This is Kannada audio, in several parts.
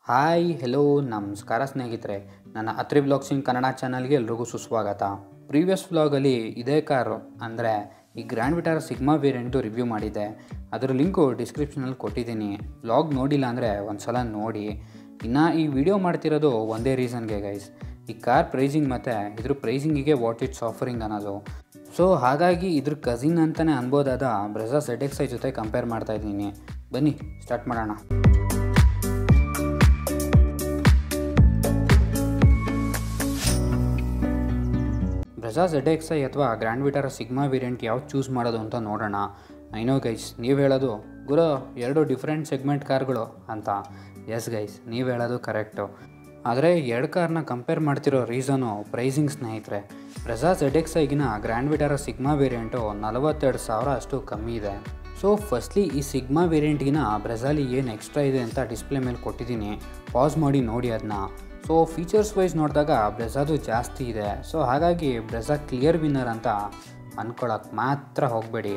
ಹಾಯ್ ಹೆಲೋ ನಮಸ್ಕಾರ ಸ್ನೇಹಿತರೆ ನನ್ನ ಅತ್ರಿ ಬ್ಲಾಗ್ಸಿಂಗ್ ಕನ್ನಡ ಚಾನಲ್ಗೆ ಎಲ್ರಿಗೂ ಸುಸ್ವಾಗತ ಪ್ರೀವಿಯಸ್ ವ್ಲಾಗಲ್ಲಿ ಇದೇ ಕಾರು ಅಂದರೆ ಈ Grand Vitara Sigma variant review ಮಾಡಿದ್ದೆ ಅದರ ಲಿಂಕು ಡಿಸ್ಕ್ರಿಪ್ಷನಲ್ಲಿ ಕೊಟ್ಟಿದ್ದೀನಿ ವ್ಲಾಗ್ ನೋಡಿಲ್ಲ ಅಂದರೆ ಒಂದು ಸಲ ನೋಡಿ ಇನ್ನು ಈ ವಿಡಿಯೋ ಮಾಡ್ತಿರೋದು ಒಂದೇ ರೀಸನ್ಗೆ ಗೈಸ್ ಈ ಕಾರ್ ಪ್ರೈಸಿಂಗ್ ಮತ್ತು ಇದ್ರ ಪ್ರೈಸಿಂಗಿಗೆ ವಾಟ್ ಇಟ್ಸ್ ಆಫರಿಂಗ್ ಅನ್ನೋದು ಸೊ ಹಾಗಾಗಿ ಇದ್ರ ಕಸಿನ್ ಅಂತಲೇ ಅನ್ಬೋದಾದ ಬ್ರೆಜಾ ಸೆಡ್ ಎಕ್ಸ್ ಐ ಜೊತೆ ಕಂಪೇರ್ ಮಾಡ್ತಾ ಇದ್ದೀನಿ ಬನ್ನಿ ಸ್ಟಾರ್ಟ್ ಮಾಡೋಣ ಬ್ರೆಜಾ ಜೆಡ್ ಎಕ್ಸ್ ಐ ಅಥವಾ ಗ್ರ್ಯಾಂಡ್ ವಿಟಾರ ಸಿಗ್ಮಾ ವೇರಿಯಂಟ್ ಯಾವ್ದು ಚೂಸ್ ಮಾಡೋದು ಅಂತ ನೋಡೋಣ ಐನೋ ಗೈಸ್ ನೀವು ಹೇಳೋದು ಗುರು ಎರಡು ಡಿಫ್ರೆಂಟ್ ಸೆಗ್ಮೆಂಟ್ ಕಾರ್ಗಳು ಅಂತ ಎಸ್ ಗೈಸ್ ನೀವು ಹೇಳೋದು ಕರೆಕ್ಟು ಆದರೆ ಎರಡು ಕಾರ್ನ ಕಂಪೇರ್ ಮಾಡ್ತಿರೋ ರೀಸನು ಪ್ರೈಸಿಂಗ್ ಸ್ನೇಹಿತರೆ ಬ್ರೆಜಾ ಜೆಡ್ ಎಕ್ಸ್ ಐಗಿನ ಗ್ರ್ಯಾಂಡ್ ವಿಟಾರ ಸಿಗ್ಮಾ ವೇರಿಯಂಟು ನಲವತ್ತೆರಡು ಸಾವಿರ ಅಷ್ಟು ಕಮ್ಮಿ ಇದೆ ಸೊ ಫಸ್ಟ್ಲಿ ಈ ಸಿಗ್ಮಾ ವೇರಿಯಂಟ್ಗಿನ ಬ್ರೆಜಾಲಿ ಏನು ಎಕ್ಸ್ಟ್ರಾ ಇದೆ ಅಂತ ಡಿಸ್ಪ್ಲೇ ಮೇಲೆ ಕೊಟ್ಟಿದ್ದೀನಿ ಪಾಸ್ ಮಾಡಿ ನೋಡಿ ಅದನ್ನ ಸೊ ಫೀಚರ್ಸ್ ವೈಸ್ ನೋಡಿದಾಗ ಬ್ರೆಜಾದು ಜಾಸ್ತಿ ಇದೆ ಸೊ ಹಾಗಾಗಿ ಬ್ರೆಜಾ ಕ್ಲಿಯರ್ ವಿನ್ನರ್ ಅಂತ ಅನ್ಕೊಳಕ್ಕೆ ಮಾತ್ರ ಹೋಗಬೇಡಿ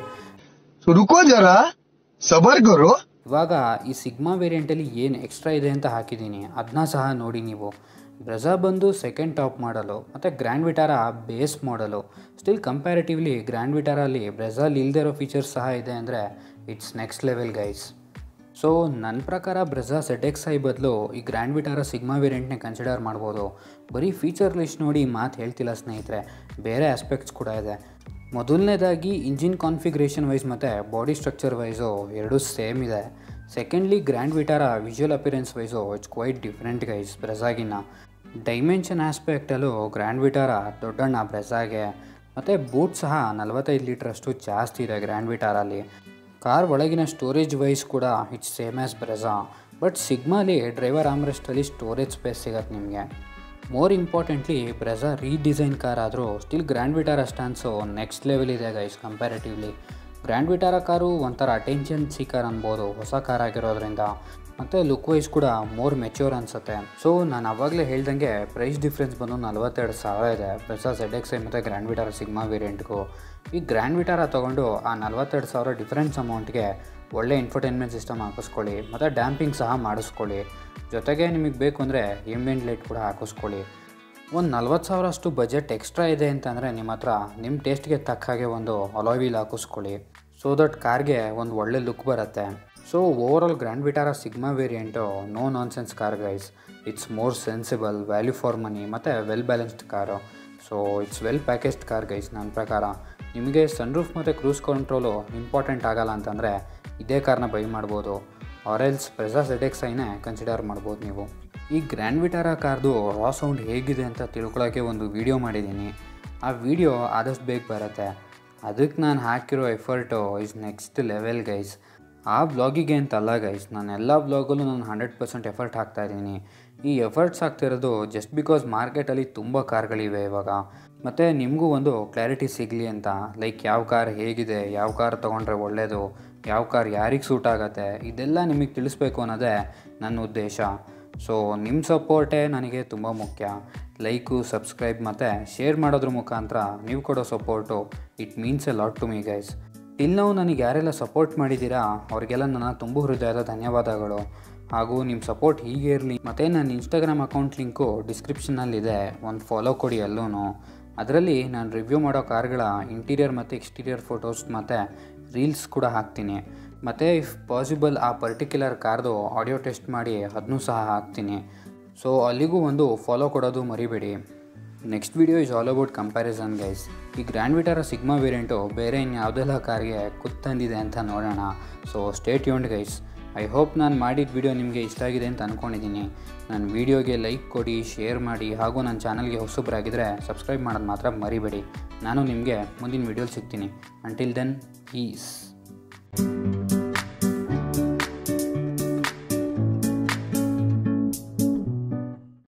तो रुको जरा सबर करो ಇವಾಗ ಈ ಸಿಗ್ಮಾ ವೇರಿಯಂಟಲ್ಲಿ ಏನು ಎಕ್ಸ್ಟ್ರಾ ಇದೆ ಅಂತ ಹಾಕಿದ್ದೀನಿ ಅದನ್ನ ಸಹ ನೋಡಿ ನೀವು ಬ್ರೆಜಾ ಬಂದು ಸೆಕೆಂಡ್ ಟಾಪ್ ಮಾಡಲು ಮತ್ತು Grand Vitara base model still comparatively Grand ವಿಟಾರಲ್ಲಿ ಬ್ರೆಜಾಲ್ ಇಲ್ಲದೆ ಇರೋ ಫೀಚರ್ಸ್ ಸಹ ಇದೆ ಅಂದರೆ it's next level guys so ನನ್ನ ಪ್ರಕಾರ ಬ್ರೆಜಾ ಸೆಡ್ ಎಕ್ಸ್ ಐ ಬದಲು ಈ ಗ್ರ್ಯಾಂಡ್ ವಿಟಾರ ಸಿಗ್ಮಾ ವೇರಿಯಂಟ್ನೇ ಕನ್ಸಿಡರ್ ಮಾಡ್ಬೋದು ಬರೀ ಫೀಚರ್ ಲಿಸ್ಟ್ ನೋಡಿ ಮಾತು ಹೇಳ್ತಿಲ್ಲ ಸ್ನೇಹಿತರೆ ಬೇರೆ ಆಸ್ಪೆಕ್ಟ್ಸ್ ಕೂಡ ಇದೆ ಮೊದಲನೇದಾಗಿ ಇಂಜಿನ್ ಕಾನ್ಫಿಗ್ರೇಷನ್ ವೈಸ್ ಮತ್ತು ಬಾಡಿ ಸ್ಟ್ರಕ್ಚರ್ ವೈಸು ಎರಡೂ ಸೇಮ್ ಇದೆ secondly Grand Vitara visual appearance wise it's quite different guys ಬ್ರೆಜಾಗಿನ ಡೈಮೆನ್ಷನ್ ಆಸ್ಪೆಕ್ಟಲ್ಲೂ ಗ್ರ್ಯಾಂಡ್ ವಿಟಾರ ದೊಡ್ಡಣ್ಣ ಬ್ರೆಜಾಗೆ ಮತ್ತು ಬೂಟ್ ಸಹ ನಲವತ್ತೈದು ಲೀಟ್ರಷ್ಟು ಜಾಸ್ತಿ ಇದೆ ಗ್ರ್ಯಾಂಡ್ ವಿಟಾರಲ್ಲಿ ಕಾರ್ ಒಳಗಿನ ಸ್ಟೋರೇಜ್ ವೈಸ್ ಕೂಡ it's same as Brezza but ಸಿಗ್ಮಾಲಿ ಡ್ರೈವರ್ ಆಮ್ರೆಸ್ಟಲ್ಲಿ ಸ್ಟೋರೇಜ್ ಸ್ಪೇಸ್ ಸಿಗತ್ತೆ ನಿಮಗೆ more importantly Brezza redesign car ಆದರೂ still Grand Vitara stance next level ಇದೆ guys comparatively Grand Vitara car ಒಂಥರ ಅಟೆನ್ಷನ್ ಸೀಕರ್ ಅನ್ಬೋದು ಹೊಸ ಕಾರ್ ಆಗಿರೋದ್ರಿಂದ ಮತ್ತು ಲುಕ್ ವೈಸ್ ಕೂಡ ಮೋರ್ ಮೆಚ್ಯೂರ್ ಅನಿಸುತ್ತೆ ಸೊ ನಾನು ಆವಾಗಲೇ ಹೇಳ್ದಂಗೆ ಪ್ರೈಸ್ ಡಿಫ್ರೆನ್ಸ್ ಬಂದು ನಲವತ್ತೆರಡು ಸಾವಿರ ಇದೆ ಬ್ರೆಜಾ ಜೆಡ್ ಎಕ್ಸ್ ಐ ಮತ್ತು ಗ್ರ್ಯಾಂಡ್ ವಿಟಾರ ಸಿಗ್ಮಾ ವೇರಿಯಂಟ್ಗೂ ಈ ಗ್ರ್ಯಾಂಡ್ ವಿಟಾರ ತೊಗೊಂಡು ಆ ನಲವತ್ತೆರಡು ಸಾವಿರ ಡಿಫ್ರೆನ್ಸ್ ಅಮೌಂಟ್ಗೆ ಒಳ್ಳೆ ಇನ್ಫರ್ಟೈನ್ಮೆಂಟ್ ಸಿಸ್ಟಮ್ ಹಾಕಿಸ್ಕೊಳ್ಳಿ ಮತ್ತು ಡ್ಯಾಂಪಿಂಗ್ ಸಹ ಮಾಡಿಸ್ಕೊಳ್ಳಿ ಜೊತೆಗೆ ನಿಮಗೆ ಬೇಕು ಅಂದರೆ ಎಂಬಿಯಂಟ್ ಲೈಟ್ ಕೂಡ ಹಾಕಿಸ್ಕೊಳ್ಳಿ ಒಂದು ನಲ್ವತ್ತು ಸಾವಿರ ಅಷ್ಟು ಬಜೆಟ್ ಎಕ್ಸ್ಟ್ರಾ ಇದೆ ಅಂತಂದರೆ ನಿಮ್ಮ ಹತ್ರ ನಿಮ್ಮ ಟೇಸ್ಟ್ಗೆ ತಕ್ಕ ಹಾಗೆ ಒಂದು ಅಲಾಯ್ ವೀಲ್ ಹಾಕಿಸ್ಕೊಳ್ಳಿ ಸೊ ದಟ್ ಕಾರ್ಗೆ ಒಂದು ಒಳ್ಳೆ ಲುಕ್ ಬರುತ್ತೆ so overall Grand Vitara Sigma variant no nonsense car guys it's more sensible value for money ಮತ್ತು well balanced car so it's well packaged car guys ನನ್ನ ಪ್ರಕಾರ ನಿಮಗೆ ಸನ್ರೂಫ್ ಮತ್ತು ಕ್ರೂಸ್ ಕಂಟ್ರೋಲು ಇಂಪಾರ್ಟೆಂಟ್ ಆಗಲ್ಲ ಅಂತಂದರೆ ಇದೇ ಕಾರ್ನ ಬೈ ಮಾಡ್ಬೋದು ಆರೆಲ್ಸ್ ಪ್ರೆಸಾ ಸೆಡ್ ಎಕ್ಸ್ ಐನೇ ಕನ್ಸಿಡರ್ ಮಾಡ್ಬೋದು ನೀವು ಈ ಗ್ರ್ಯಾಂಡ್ ವಿಟಾರ ಕಾರ್ದು ರಾ ಸೌಂಡ್ ಹೇಗಿದೆ ಅಂತ ತಿಳ್ಕೊಳ್ಳೋಕ್ಕೆ ಒಂದು ವಿಡಿಯೋ ಮಾಡಿದ್ದೀನಿ ಆ ವಿಡಿಯೋ ಆದಷ್ಟು ಬೇಗ ಬರುತ್ತೆ ಅದಕ್ಕೆ ನಾನು ಹಾಕಿರೋ effort is next level guys ಆ ಬ್ಲಾಗಿಗೆ ಅಂತಲ್ಲ ಗೈಸ್ ನಾನು ಎಲ್ಲ ಬ್ಲಾಗಲ್ಲೂ ನಾನು ಹಂಡ್ರೆಡ್ ಪರ್ಸೆಂಟ್ ಎಫರ್ಟ್ ಹಾಕ್ತಾ ಇದ್ದೀನಿ ಈ ಎಫರ್ಟ್ಸ್ ಆಗ್ತಿರೋದು ಜಸ್ಟ್ ಬಿಕಾಸ್ ಮಾರ್ಕೆಟಲ್ಲಿ ತುಂಬ ಕಾರ್ಗಳಿವೆ ಇವಾಗ ಮತ್ತು ನಿಮಗೂ ಒಂದು ಕ್ಲಾರಿಟಿ ಸಿಗಲಿ ಅಂತ ಲೈಕ್ ಯಾವ ಕಾರ್ ಹೇಗಿದೆ ಯಾವ ಕಾರ್ ತೊಗೊಂಡ್ರೆ ಒಳ್ಳೆಯದು ಯಾವ ಕಾರ್ ಯಾರಿಗೆ ಸೂಟ್ ಆಗುತ್ತೆ ಇದೆಲ್ಲ ನಿಮಗೆ ತಿಳಿಸ್ಬೇಕು ಅನ್ನೋದೇ ನನ್ನ ಉದ್ದೇಶ ಸೊ ನಿಮ್ಮ ಸಪೋರ್ಟೇ ನನಗೆ ತುಂಬ ಮುಖ್ಯ ಲೈಕು ಸಬ್ಸ್ಕ್ರೈಬ್ ಮತ್ತು ಶೇರ್ ಮಾಡೋದ್ರ ಮುಖಾಂತರ ನೀವು ಕೊಡೋ support it means a lot to me guys till ನಾವು ನನಗೆ ಯಾರೆಲ್ಲ ಸಪೋರ್ಟ್ ಮಾಡಿದ್ದೀರಾ ಅವರಿಗೆಲ್ಲ ನನ್ನ ತುಂಬ ಹೃದಯದ ಧನ್ಯವಾದಗಳು ಹಾಗೂ ನಿಮ್ಮ ಸಪೋರ್ಟ್ ಹೀಗೆ ಇರಲಿ ಮತ್ತು ನನ್ನ ಇನ್ಸ್ಟಾಗ್ರಾಮ್ ಅಕೌಂಟ್ ಲಿಂಕು ಡಿಸ್ಕ್ರಿಪ್ಷನಲ್ಲಿದೆ ಒಂದು ಫಾಲೋ ಕೊಡಿ ಅಲ್ಲೂ ಅದರಲ್ಲಿ ನಾನು ರಿವ್ಯೂ ಮಾಡೋ ಕಾರ್ಗಳ ಇಂಟೀರಿಯರ್ ಮತ್ತು ಎಕ್ಸ್ಟೀರಿಯರ್ ಫೋಟೋಸ್ ಮತ್ತು ರೀಲ್ಸ್ ಕೂಡ ಹಾಕ್ತೀನಿ ಮತ್ತು ಇಫ್ ಪಾಸಿಬಲ್ ಆ ಪರ್ಟಿಕ್ಯುಲರ್ ಕಾರ್ದು ಆಡಿಯೋ ಟೆಸ್ಟ್ ಮಾಡಿ ಅದನ್ನೂ ಸಹ ಹಾಕ್ತೀನಿ ಸೊ ಅಲ್ಲಿಗೂ ಒಂದು ಫಾಲೋ ಕೊಡೋದು ಮರಿಬೇಡಿ next video is all about comparison guys ಈ ಗ್ರ್ಯಾಂಡ್ ವಿಟಾರ ಸಿಗ್ಮಾ ವೇರಿಯಂಟು ಬೇರೆ ಇನ್ಯಾವುದೆಲ್ಲ ಕಾರ್ಗೆ ಕುತ್ತಂದಿದೆ ಅಂತ ನೋಡೋಣ so stay tuned guys I hope ನಾನು ಮಾಡಿದ ವಿಡಿಯೋ ನಿಮಗೆ ಇಷ್ಟ ಆಗಿದೆ ಅಂತ ಅಂದ್ಕೊಂಡಿದ್ದೀನಿ ನನ್ನ ವೀಡಿಯೋಗೆ ಲೈಕ್ ಕೊಡಿ ಶೇರ್ ಮಾಡಿ ಹಾಗೂ ನನ್ನ ಚಾನಲ್ಗೆ ಹೊಸಬ್ರಾಗಿದ್ದರೆ ಸಬ್ಸ್ಕ್ರೈಬ್ ಮಾಡೋದು ಮಾತ್ರ ಮರಿಬೇಡಿ ನಾನು ನಿಮಗೆ ಮುಂದಿನ ವೀಡಿಯೋಲಿ ಸಿಗ್ತೀನಿ ಅಂಟಿಲ್ ದೆನ್ ಪೀಸ್